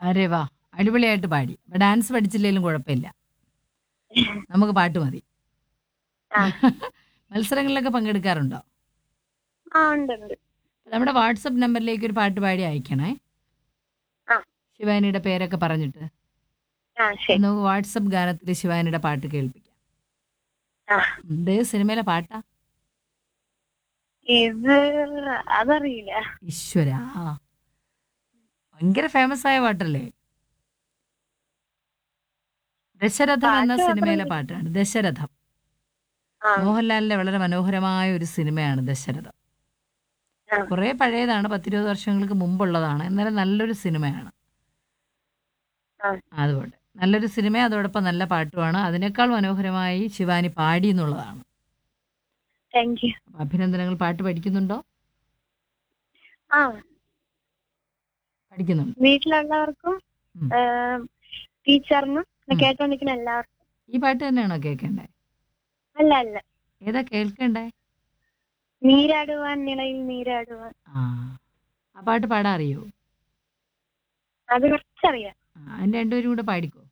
അരെ വാ അടിപൊളിയായിട്ട് പാടി അപ്പൊ ഡാൻസ് പഠിച്ചില്ലെങ്കിലും കുഴപ്പമില്ല നമുക്ക് പാട്ട് മതി ആ. മത്സരങ്ങളിലൊക്കെ പങ്കെടുക്കാറുണ്ടോ ആ ഉണ്ട് ഉണ്ട് നമ്മുടെ വാട്സപ്പ് നമ്പറിലേക്ക് ഒരു പാട്ട് പാടി അയക്കണേ ആ. ശിവാനിയുടെ പേരൊക്കെ പറഞ്ഞിട്ട് ആ ശരി നമുക്ക് വാട്സപ്പ് ഗാനത്തിൽ ശിവാനിയുടെ പാട്ട് കേൾപ്പിക്കാം ആ ഉം, ഇത് സിനിമയിലെ പാട്ടാ ഇത് അതറിയില്ല ഈശ്വര ഭയങ്കര ഫേമസ് ആയ പാട്ടല്ലേ ദശരഥം എന്ന പാട്ട് സിനിമയിലെ അത്രയും- പാട്ടാണ് ദശരഥം ആ മോഹൻലാലിന്റെ വളരെ മനോഹരമായ ഒരു സിനിമയാണ് ദശരഥം ആ. കുറെ പഴയതാണ് പത്തിരുപത് വർഷങ്ങൾക്ക് മുമ്പുള്ളതാണ് എന്നാലും നല്ലൊരു സിനിമയാണ് ആ. അതുകൊണ്ട് നല്ലൊരു സിനിമ അതോടൊപ്പം നല്ല പാട്ടുമാണ് അതിനേക്കാൾ മനോഹരമായി ശിവാനി പാടി എന്നുള്ളതാണ് താങ്ക് യു അപ്പൊ അഭിനന്ദനങ്ങൾ പാട്ട് പഠിക്കുന്നുണ്ടോ ആ പഠിക്കുന്നുണ്ട് വീട്ടിലുള്ളവർക്കും ഉം. ടീച്ചറിനും ഉം. കേട്ടോണ്ടിരിക്കുന്ന എല്ലാവർക്കും ഈ പാട്ട് തന്നെയാണോ കേൾക്കണ്ടേ അല്ല അല്ല ഏതാ കേൾക്കണ്ടേ നീരാടുവാൻ നിളയിൽ നീരാടുവാൻ ആ ആ പാട്ട് പാടാൻ അറിയോ അത് കുറച്ചറിയാം ആ അതിന്റെ രണ്ടുപേരും കൂടെ പാടിക്കോ